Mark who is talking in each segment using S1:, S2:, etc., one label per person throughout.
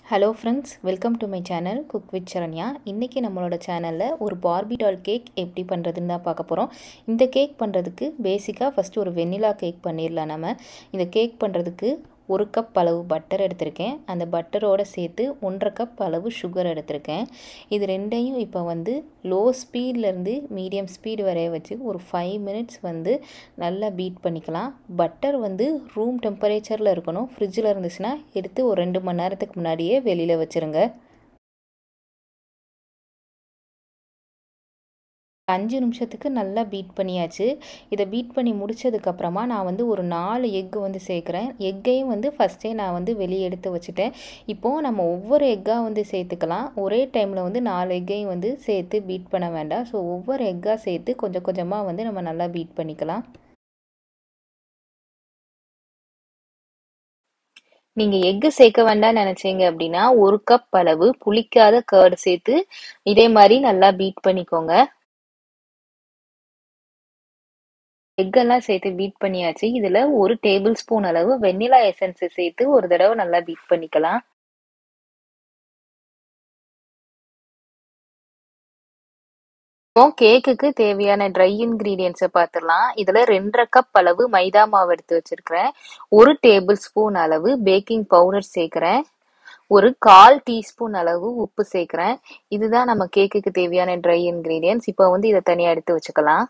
S1: hello friends welcome to my channel cook with Saranya இன்றைக்கி நம்மளோட சேனலில் ஒரு பார்பி டால் கேக் எப்படி பண்ணுறதுன்னு தான் பார்க்க போகிறோம் இந்த கேக் பண்ணுறதுக்கு பேசிக்காக ஃபஸ்ட்டு ஒரு வெண்ணிலா கேக் பண்ணிடலாம் நம்ம இந்த கேக் பண்ணுறதுக்கு ஒரு கப் அளவு பட்டர் எடுத்திருக்கேன் அந்த பட்டரோடு சேர்த்து ஒன்றரை கப் அளவு சுகர் எடுத்திருக்கேன் இது ரெண்டையும் இப்போ வந்து லோ ஸ்பீட்லேருந்து மீடியம் ஸ்பீடு வரைய வச்சு ஒரு ஃபைவ் மினிட்ஸ் வந்து நல்லா பீட் பண்ணிக்கலாம் பட்டர் வந்து ரூம் டெம்பரேச்சரில் இருக்கணும் ஃப்ரிட்ஜில் இருந்துச்சுன்னா எடுத்து ஒரு ரெண்டு மணி நேரத்துக்கு முன்னாடியே வெளியில் வச்சுருங்க அஞ்சு நிமிஷத்துக்கு நல்லா பீட் பண்ணியாச்சு இதை பீட் பண்ணி முடித்ததுக்கப்புறமா நான் வந்து ஒரு நாலு எக்கு வந்து சேர்க்குறேன் எக்கையும் வந்து ஃபஸ்ட்டே நான் வந்து வெளியே எடுத்து வச்சுட்டேன் இப்போது நம்ம ஒவ்வொரு எக்காக வந்து சேர்த்துக்கலாம் ஒரே டைமில் வந்து நாலு எக்கையும் வந்து சேர்த்து பீட் பண்ண வேண்டாம் ஸோ ஒவ்வொரு எக்காக சேர்த்து கொஞ்சம் கொஞ்சமாக வந்து நம்ம நல்லா பீட் பண்ணிக்கலாம் நீங்கள் எக்கு சேர்க்க வேண்டாம்னு நினச்சிங்க அப்படின்னா ஒரு கப் அளவு புளிக்காத கேர்டு சேர்த்து இதே மாதிரி நல்லா பீட் பண்ணிக்கோங்க எக்கெல்லாம் சேர்த்து பீட் பண்ணியாச்சு இதில் ஒரு டேபிள் ஸ்பூன் அளவு வெண்ணிலா எசன்ஸ் சேர்த்து ஒரு தடவை நல்லா பீட் பண்ணிக்கலாம் இப்போ கேக்குக்கு தேவையான ட்ரை இன்க்ரீடியன்ஸை பார்த்துடலாம் இதில் ரெண்டரை கப் அளவு மைதா மாவு எடுத்து வச்சிருக்கிறேன் ஒரு டேபிள் ஸ்பூன் அளவு பேக்கிங் பவுடர் சேர்க்குறேன் ஒரு கால் டீஸ்பூன் அளவு உப்பு சேர்க்குறேன் இதுதான் நம்ம கேக்குக்கு தேவையான ட்ரை இன்க்ரீடியன்ஸ் இப்போ வந்து இதை தனியாக எடுத்து வச்சுக்கலாம்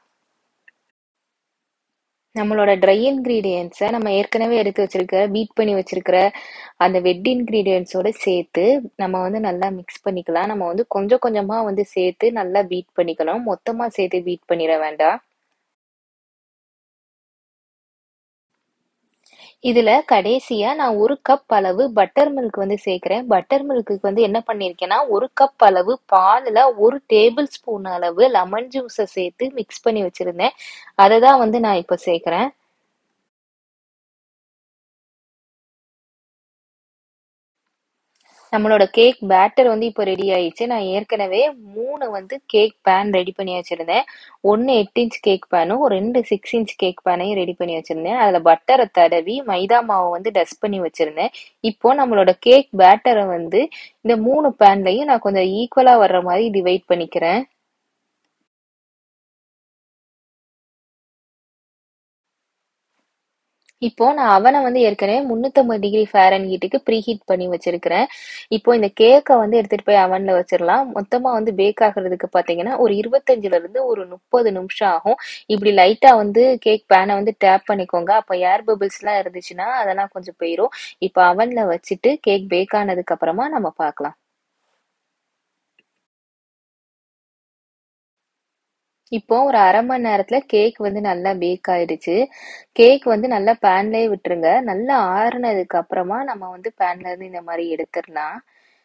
S1: நம்மளோட ட்ரை இன்க்ரீடியன்ஸை நம்ம ஏற்கனவே எடுத்து வச்சிருக்க பீட் பண்ணி வச்சிருக்கிற அந்த வெட் இன்க்ரீடியன்ஸோட சேர்த்து நம்ம வந்து நல்லா மிக்ஸ் பண்ணிக்கலாம் நம்ம வந்து கொஞ்சம் கொஞ்சமாக வந்து சேர்த்து நல்லா பீட் பண்ணிக்கணும் மொத்தமாக சேர்த்து பீட் பண்ணிட வேண்டாம் இதுல கடைசியா நான் ஒரு கப் அளவு பட்டர் மில்க் வந்து சேர்க்கிறேன் பட்டர் மில்க்கு வந்து என்ன பண்ணிருக்கேன்னா ஒரு கப் அளவு பாலில் ஒரு டேபிள் ஸ்பூன் அளவு லெமன் ஜூஸை சேர்த்து மிக்ஸ் பண்ணி வச்சிருந்தேன் அதை தான் வந்து நான் இப்போ சேர்க்கிறேன் நம்மளோட கேக் பேட்டர் வந்து இப்போ ரெடி ஆயிடுச்சு நான் ஏற்கனவே மூணு வந்து கேக் பேன் ரெடி பண்ணி வச்சிருந்தேன் ஒன்று எட்டு இன்ச் கேக் பேனும் ரெண்டு சிக்ஸ் இன்ச் கேக் பேனையும் ரெடி பண்ணி வச்சிருந்தேன் அதில் பட்டரை தடவி மைதா மாவை வந்து டஸ்ட் பண்ணி வச்சிருந்தேன் இப்போ நம்மளோட கேக் பேட்டரை வந்து இந்த மூணு பேன்லையும் நான் கொஞ்சம் ஈக்குவலாக வர்ற மாதிரி டிவைட் பண்ணிக்கிறேன் இப்போ நான் அவனை வந்து ஏற்கனவே முந்நூற்றம்பது டிகிரி ஃபேரன் ஹீட்டுக்கு ப்ரீ ஹீட் பண்ணி வச்சிருக்கிறேன் இப்போ இந்த கேக்கை வந்து எடுத்துகிட்டு போய் அவனில் வச்சிடலாம் மொத்தமாக வந்து பேக் ஆகிறதுக்கு பார்த்தீங்கன்னா ஒரு இருபத்தஞ்சிலேருந்து ஒரு முப்பது நிமிஷம் ஆகும் இப்படி லைட்டாக வந்து கேக் பேனை வந்து டேப் பண்ணிக்கோங்க அப்போ ஏர் பபிள்ஸ்லாம் இருந்துச்சுன்னா அதெல்லாம் கொஞ்சம் போயிடும் இப்போ அவனில் வச்சுட்டு கேக் பேக் ஆனதுக்கு அப்புறமா நம்ம பார்க்கலாம் இப்போ ஒரு அரை மணி நேரத்துல கேக் வந்து நல்லா பேக் ஆயிடுச்சு கேக் வந்து நல்லா பேன்லயே விட்டுருங்க நல்லா ஆறுனதுக்கு அப்புறமா நம்ம வந்து பேன்ல இருந்து இந்த மாதிரி எடுத்துடலாம்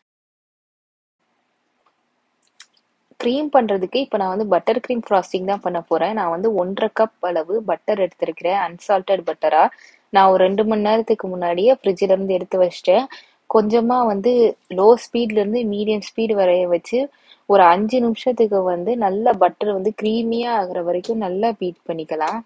S1: க்ரீம் பண்ணுறதுக்கு இப்போ நான் வந்து பட்டர் க்ரீம் ஃப்ராஸ்டிங் தான் பண்ண போகிறேன் நான் வந்து ஒன்றரை கப் அளவு பட்டர் எடுத்திருக்கிறேன் அன்சால்டட் பட்டரா நான் ஒரு ரெண்டு மணி நேரத்துக்கு முன்னாடியே ஃப்ரிட்ஜில் இருந்து எடுத்து வச்சிட்டேன் கொஞ்சமாக வந்து லோ ஸ்பீட்லேருந்து மீடியம் ஸ்பீடு வரைய வச்சு ஒரு அஞ்சு நிமிஷத்துக்கு வந்து நல்ல பட்டர் வந்து க்ரீமியாக ஆகுற வரைக்கும் நல்லா பீட் பண்ணிக்கலாம்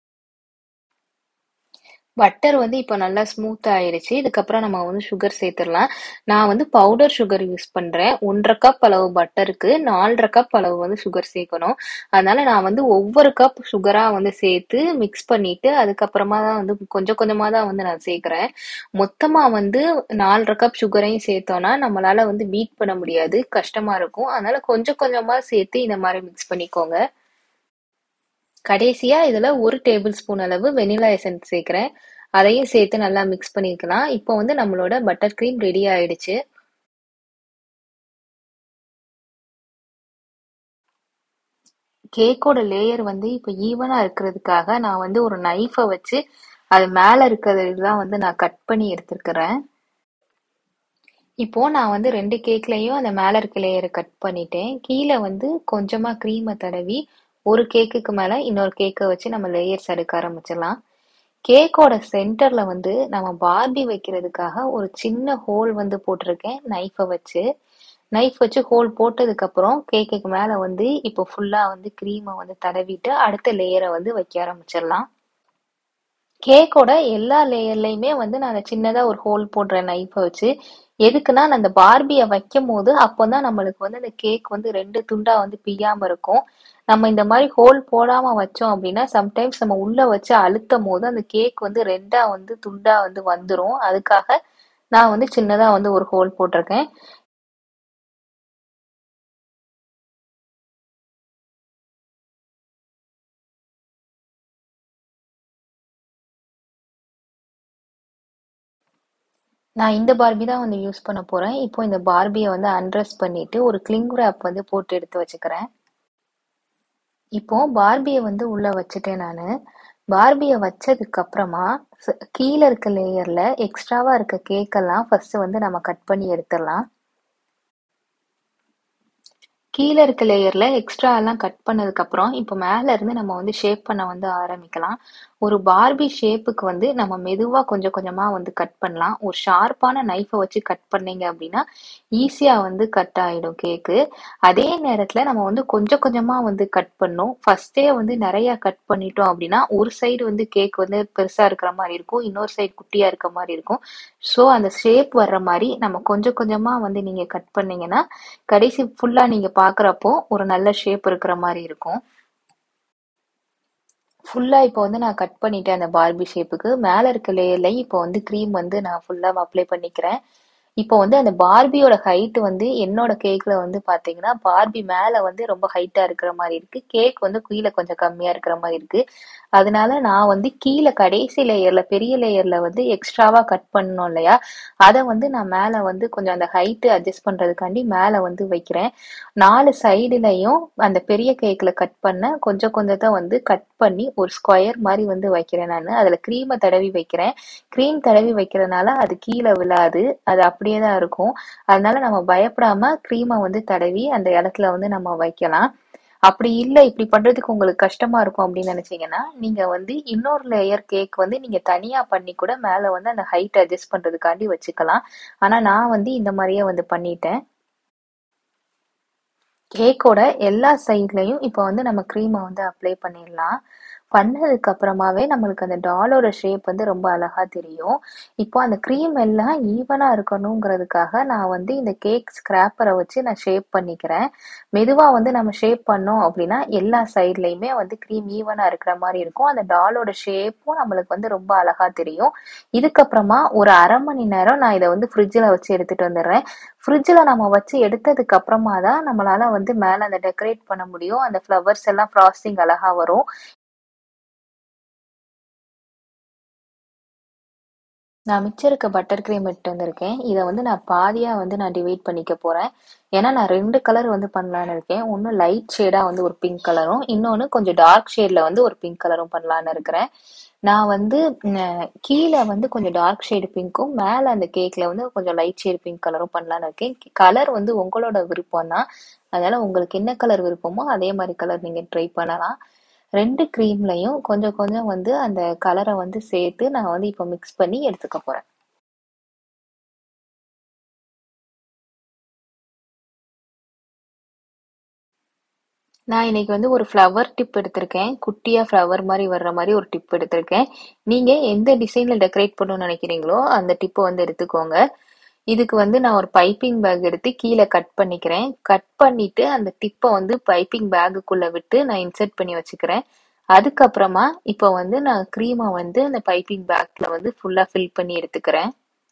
S1: பட்டர் வந்து இப்போ நல்லா ஸ்மூத் ஆயிடுச்சு இதுக்கப்புறம் நம்ம வந்து சுகர் சேர்த்துடலாம் நான் வந்து பவுடர் சுகர் யூஸ் பண்ணுறேன் ஒன்றரை கப் அளவு பட்டருக்கு நாலரை கப் அளவு வந்து சுகர் சேர்க்கணும் அதனால நான் வந்து ஒவ்வொரு கப் சுகராக வந்து சேர்த்து மிக்ஸ் பண்ணிட்டு அதுக்கப்புறமா தான் வந்து கொஞ்சம் கொஞ்சமாக தான் வந்து நான் சேர்க்குறேன் மொத்தமாக வந்து நாலரை கப் சுகரையும் சேர்த்தோன்னா நம்மளால வந்து பீட் பண்ண முடியாது கஷ்டமாக இருக்கும் அதனால கொஞ்சம் கொஞ்சமாக சேர்த்து இந்த மாதிரி மிக்ஸ் பண்ணிக்கோங்க கடைசியா இதுல ஒரு டேபிள் ஸ்பூன் அளவு வெனிலா எசன்ஸ் சேர்க்கிறேன் அதையும் சேர்த்து நல்லா மிக்ஸ் பண்ணிக்கலாம் இப்போ வந்து நம்மளோட பட்டர் க்ரீம் ரெடி ஆயிடுச்சு கேக்கோட லேயர் வந்து இப்போ ஈவனாக இருக்கிறதுக்காக நான் வந்து ஒரு நைஃபை வச்சு அது மேலே இருக்கிறதுலாம் வந்து நான் கட் பண்ணி எடுத்துருக்கிறேன் இப்போ நான் வந்து ரெண்டு கேக்லையும் அந்த மேலே இருக்க லேயரை கட் பண்ணிட்டேன் கீழே வந்து கொஞ்சமாக க்ரீமை தடவி ஒரு கேக்குக்கு மேலே இன்னொரு கேக்கை வச்சு நம்ம லேயர்ஸ் அடுக்க ஆரம்பிச்சிடலாம் கேக்கோட சென்டர்ல வந்து நம்ம பார்பி வைக்கிறதுக்காக ஒரு சின்ன ஹோல் வந்து போட்டிருக்கேன் நைஃபை வச்சு நைஃப் வச்சு ஹோல் போட்டதுக்கு அப்புறம் கேக்குக்கு மேல வந்து இப்போ ஃபுல்லா வந்து க்ரீமை வந்து தடவிட்டு அடுத்த லேயரை வந்து வைக்க ஆரம்பிச்சிடலாம் கேக்கோட எல்லா லேயர்லையுமே வந்து நான் சின்னதா ஒரு ஹோல் போடுறேன் நைஃபை வச்சு எதுக்குன்னா நான் அந்த பார்பிய வைக்கும்போது அப்பதான் நம்மளுக்கு வந்து அந்த கேக் வந்து ரெண்டு துண்டா வந்து பிய்யாம இருக்கும் நம்ம இந்த மாதிரி ஹோல் போடாம வச்சோம் அப்படின்னா சம்டைம்ஸ் நம்ம உள்ள வச்சு அழுத்தும் போது அந்த கேக் வந்து ரெண்டா வந்து துண்டா வந்து வந்துரும் அதுக்காக நான் வந்து சின்னதா வந்து ஒரு ஹோல் போட்டிருக்கேன் நான் இந்த பார்பி தான் வந்து யூஸ் பண்ண போறேன் இப்போ இந்த பார்பியை வந்து அன்ட்ரெஸ் பண்ணிட்டு ஒரு கிளிங் wrap வந்து போட்டு எடுத்து வச்சுக்கிறேன் இப்போ பார்பியை வந்து உள்ள வச்சுட்டேன் நான் பார்பியை வச்சதுக்கு அப்புறமா ச- கீழே இருக்க லேயர்ல எக்ஸ்ட்ராவா இருக்க கேக்கெல்லாம் ஃபர்ஸ்ட் வந்து நம்ம கட் பண்ணி எடுத்துடலாம் கீழே இருக்க லேயர்ல எக்ஸ்ட்ரா எல்லாம் கட் பண்ணதுக்கு அப்புறம் இப்போ மேல இருந்து நம்ம வந்து ஷேப் பண்ண வந்து ஆரம்பிக்கலாம் ஒரு பார்பி ஷேப்புக்கு வந்து நம்ம மெதுவா கொஞ்சம் கொஞ்சமா வந்து கட் பண்ணலாம் ஒரு ஷார்ப்பான நைஃபை வச்சு கட் பண்ணீங்க அப்படின்னா ஈஸியா வந்து கட் ஆயிடும் கேக்கு அதே நேரத்துல நம்ம வந்து கொஞ்சம் கொஞ்சமா வந்து கட் பண்ணணும் ஃபர்ஸ்டே வந்து நிறைய கட் பண்ணிட்டோம் அப்படின்னா ஒரு சைடு வந்து கேக் வந்து பெருசா இருக்கிற மாதிரி இருக்கும் இன்னொரு சைடு குட்டியா இருக்க மாதிரி இருக்கும் ஸோ அந்த ஷேப் வர்ற மாதிரி நம்ம கொஞ்சம் கொஞ்சமா வந்து நீங்க கட் பண்ணீங்கன்னா கடைசி ஃபுல்லா நீங்க பாக்குறப்போ ஒரு நல்ல ஷேப் இருக்கிற மாதிரி இருக்கும் ஃபுல்லா இப்போ வந்து நான் கட் பண்ணிட்டேன் அந்த பார்பி ஷேப்புக்கு மேல இருக்க லேயர்லயும் இப்போ வந்து க்ரீம் வந்து நான் ஃபுல்லா அப்ளை பண்ணிக்கிறேன் இப்போ வந்து அந்த பார்பியோட ஹைட் வந்து என்னோட கேக்ல வந்து பாத்தீங்கன்னா பார்பி மேல வந்து ரொம்ப ஹைட்டா இருக்கிற மாதிரி இருக்கு கேக் வந்து கீழே கொஞ்சம் கம்மியா இருக்கிற மாதிரி இருக்கு அதனால நான் வந்து கீழே கடைசி லேயர்ல பெரிய லேயர்ல வந்து எக்ஸ்ட்ராவா கட் பண்ணணும் இல்லையா அதை வந்து நான் மேல வந்து கொஞ்சம் அந்த ஹைட் அட்ஜஸ்ட் பண்றதுக்காண்டி மேல வந்து வைக்கிறேன் நாலு சைடுலயும் அந்த பெரிய கேக்ல கட் பண்ண கொஞ்சம் கொஞ்சத்தை வந்து கட் பண்ணி ஒரு ஸ்கொயர் மாதிரி வந்து வைக்கிறேன் நான் அதுல க்ரீமை தடவி வைக்கிறேன் க்ரீம் தடவி வைக்கிறதுனால அது கீழே விழாது அது அப்படியே தான் இருக்கும் அதனால நம்ம பயப்படாம க்ரீமை வந்து தடவி அந்த இடத்துல வந்து நம்ம வைக்கலாம் அப்படி இல்லை இப்படி பண்றதுக்கு உங்களுக்கு கஷ்டமா இருக்கும் அப்படின்னு நினைச்சீங்கன்னா நீங்க வந்து இன்னொரு லேயர் கேக் வந்து நீங்க தனியா பண்ணி கூட மேல வந்து அந்த ஹைட் அட்ஜஸ்ட் பண்றதுக்காண்டி வச்சுக்கலாம் ஆனா நான் வந்து இந்த மாதிரியே வந்து பண்ணிட்டேன் கேக்கோட எல்லா சைட்லயும் இப்போ வந்து நம்ம க்ரீமை வந்து அப்ளை பண்ணிடலாம் பண்ணதுக்கு அப்புறமாவே நம்மளுக்கு அந்த டாலோட ஷேப் வந்து ரொம்ப அழகா தெரியும் இப்போ அந்த க்ரீம் எல்லாம் ஈவனா இருக்கணுங்கிறதுக்காக நான் வந்து இந்த கேக் ஸ்கிராப்பரை வச்சு நான் ஷேப் பண்ணிக்கிறேன் மெதுவா வந்து நம்ம ஷேப் பண்ணோம் அப்படின்னா எல்லா சைட்லயுமே வந்து க்ரீம் ஈவனா இருக்கிற மாதிரி இருக்கும் அந்த டாலோட ஷேப்பும் நம்மளுக்கு வந்து ரொம்ப அழகா தெரியும் இதுக்கப்புறமா ஒரு அரை மணி நேரம் நான் இதை வந்து ஃப்ரிட்ஜில் வச்சு எடுத்துட்டு வந்துடுறேன் ஃப்ரிட்ஜில் நம்ம வச்சு எடுத்ததுக்கு அப்புறமா தான் நம்மளால வந்து மேலே அந்த டெக்கரேட் பண்ண முடியும் அந்த ஃப்ளவர்ஸ் எல்லாம் ஃப்ராஸ்டிங் அழகா வரும் நான் மிச்சம் இருக்க பட்டர் கிரீம் எடுத்து வந்திருக்கேன் இதை வந்து நான் பாதியா வந்து நான் டிவைட் பண்ணிக்க போறேன் ஏன்னா நான் ரெண்டு கலர் வந்து பண்ணலான்னு இருக்கேன் ஒன்று லைட் ஷேடா வந்து ஒரு பிங்க் கலரும் இன்னொன்று கொஞ்சம் டார்க் ஷேட்ல வந்து ஒரு பிங்க் கலரும் பண்ணலான்னு இருக்கிறேன் நான் வந்து ம், கீழே வந்து கொஞ்சம் டார்க் ஷேடு பிங்க்கும் மேலே அந்த கேக்ல வந்து கொஞ்சம் லைட் ஷேடு பிங்க் கலரும் பண்ணலான்னு இருக்கேன் கலர் வந்து உங்களோட விருப்பம் தான் அதனால உங்களுக்கு என்ன கலர் விருப்பமோ அதே மாதிரி கலர் நீங்க ட்ரை பண்ணலாம் ரெண்டு க்ரீம்லையும் கொஞ்சம் கொஞ்சம் வந்து அந்த கலரை வந்து சேர்த்து நான் வந்து இப்போ மிக்ஸ் பண்ணி எடுத்துக்க போறேன் நான் இன்னைக்கு வந்து ஒரு ஃப்ளவர் டிப் எடுத்திருக்கேன் குட்டியா ஃப்ளவர் மாதிரி வர்ற மாதிரி ஒரு டிப் எடுத்திருக்கேன் நீங்க எந்த டிசைன்ல டெக்கரேட் பண்ணணும்னு நினைக்கிறீங்களோ அந்த டிப்பை வந்து எடுத்துக்கோங்க இதுக்கு வந்து நான் ஒரு பைப்பிங் பேக் எடுத்து கீழே கட் பண்ணிக்கிறேன் கட் பண்ணிட்டு அந்த டிப்பை வந்து பைப்பிங் பேக்குக்குள்ள விட்டு நான் இன்சர்ட் பண்ணி வச்சுக்கிறேன் அதுக்கப்புறமா இப்போ வந்து நான் க்ரீமை வந்து அந்த பைப்பிங் பேக்ல வந்து ஃபுல்லா ஃபில் பண்ணி எடுத்துக்கிறேன்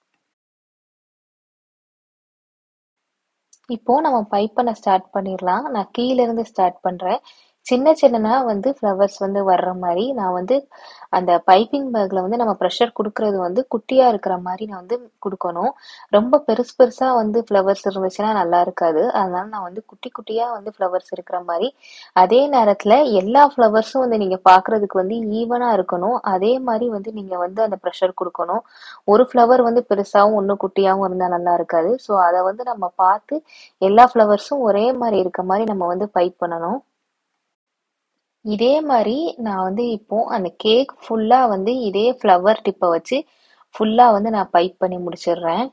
S1: இப்போ நம்ம பைப் பண்ண ஸ்டார்ட் பண்ணிடலாம் நான் கீழ இருந்து ஸ்டார்ட் பண்றேன் சின்ன சின்னனா வந்து ஃப்ளவர்ஸ் வந்து வர்ற மாதிரி நான் வந்து அந்த பைப்பிங் பேக்ல வந்து நம்ம ப்ரெஷர் கொடுக்கறது வந்து குட்டியா இருக்கிற மாதிரி நான் வந்து கொடுக்கணும் ரொம்ப பெருசு பெருசா வந்து ஃப்ளவர்ஸ் இருந்துச்சுன்னா நல்லா இருக்காது அதனால நான் வந்து குட்டி குட்டியா வந்து ஃப்ளவர்ஸ் இருக்கிற மாதிரி அதே நேரத்துல எல்லா ஃப்ளவர்ஸும் வந்து நீங்க பாக்குறதுக்கு வந்து ஈவனா இருக்கணும் அதே மாதிரி வந்து நீங்க வந்து அந்த ப்ரெஷர் கொடுக்கணும் ஒரு ஃப்ளவர் வந்து பெருசாவும் ஒண்ணு குட்டியாவும் இருந்தா நல்லா இருக்காது ஸோ அதை வந்து நம்ம பார்த்து எல்லா ஃப்ளவர்ஸும் ஒரே மாதிரி இருக்க மாதிரி நம்ம வந்து பைப் பண்ணணும் இதே மாதிரி நான் வந்து இப்போ அந்த கேக் ஃபுல்லா வந்து இதே ஃப்ளவர் டிப்பை வச்சு ஃபுல்லா வந்து நான் பைப் பண்ணி முடிச்சிடுறேன்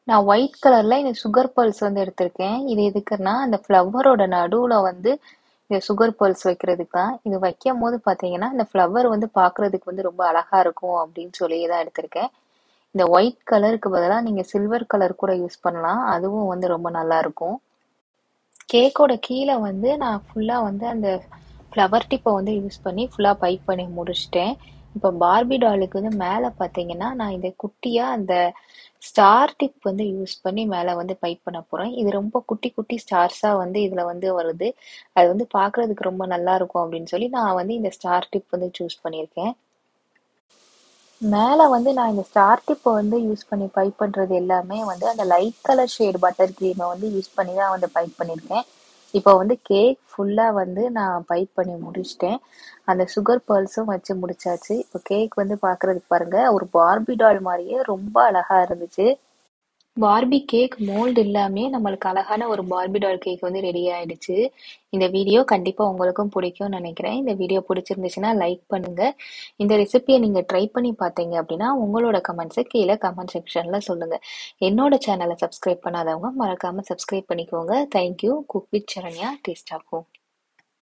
S1: நான் ஒயிட் கலர்ல இந்த சுகர் பல்ஸ் வந்து எடுத்திருக்கேன் இது எதுக்குன்னா அந்த ஃப்ளவரோட நடுவுல வந்து இந்த சுகர் பல்ஸ் வைக்கிறதுக்கு தான் இது வைக்கும் போது பார்த்தீங்கன்னா இந்த ஃப்ளவர் வந்து பார்க்கறதுக்கு வந்து ரொம்ப அழகா இருக்கும் அப்படின்னு சொல்லி தான் எடுத்திருக்கேன் இந்த ஒயிட் கலருக்கு பதிலாக நீங்கள் சில்வர் கலர் கூட யூஸ் பண்ணலாம் அதுவும் வந்து ரொம்ப நல்லா இருக்கும் கேக்கோட கீழே வந்து நான் ஃபுல்லாக வந்து அந்த ஃப்ளவர் டிப்பை வந்து யூஸ் பண்ணி ஃபுல்லாக பைப் பண்ணி முடிச்சிட்டேன் இப்போ பார்பி டாலுக்கு வந்து மேலே பார்த்தீங்கன்னா நான் இந்த குட்டியாக அந்த ஸ்டார் டிப் வந்து யூஸ் பண்ணி மேலே வந்து பைப் பண்ண போகிறேன் இது ரொம்ப குட்டி குட்டி ஸ்டார்ஸாக வந்து இதில் வந்து வருது அது வந்து பார்க்குறதுக்கு ரொம்ப நல்லா இருக்கும் அப்படின்னு சொல்லி நான் வந்து இந்த ஸ்டார் டிப் வந்து சூஸ் பண்ணியிருக்கேன் மேலே வந்து நான் இந்த ஸ்டார் டிப்பை வந்து யூஸ் பண்ணி பைப் பண்ணுறது எல்லாமே வந்து அந்த லைட் கலர் ஷேட் பட்டர் க்ரீமை வந்து யூஸ் பண்ணி தான் வந்து பைப் பண்ணியிருக்கேன் இப்போ வந்து கேக் ஃபுல்லாக வந்து நான் பைப் பண்ணி முடிச்சிட்டேன் அந்த சுகர் பேர்ல்ஸும் வச்சு முடிச்சாச்சு இப்போ கேக் வந்து பார்க்குறதுக்கு பாருங்க ஒரு பார்பி டால் மாதிரியே ரொம்ப அழகாக இருந்துச்சு பார்பி கேக் மோல்டு இல்லாமே நம்மளுக்கு அழகான ஒரு பார்பி டால் கேக் வந்து ரெடி ஆயிடுச்சு இந்த வீடியோ கண்டிப்பாக உங்களுக்கும் பிடிக்கும்னு நினைக்கிறேன் இந்த வீடியோ பிடிச்சிருந்துச்சுன்னா லைக் பண்ணுங்க இந்த ரெசிபியை நீங்கள் ட்ரை பண்ணி பார்த்தீங்க அப்படின்னா உங்களோட கமெண்ட்ஸை கீழே கமெண்ட் செக்ஷனில் சொல்லுங்கள் என்னோட சேனலை சப்ஸ்கிரைப் பண்ணாதவங்க மறக்காமல் சப்ஸ்கிரைப் பண்ணிக்கோங்க thank you cook with Saranya taste ஆகும்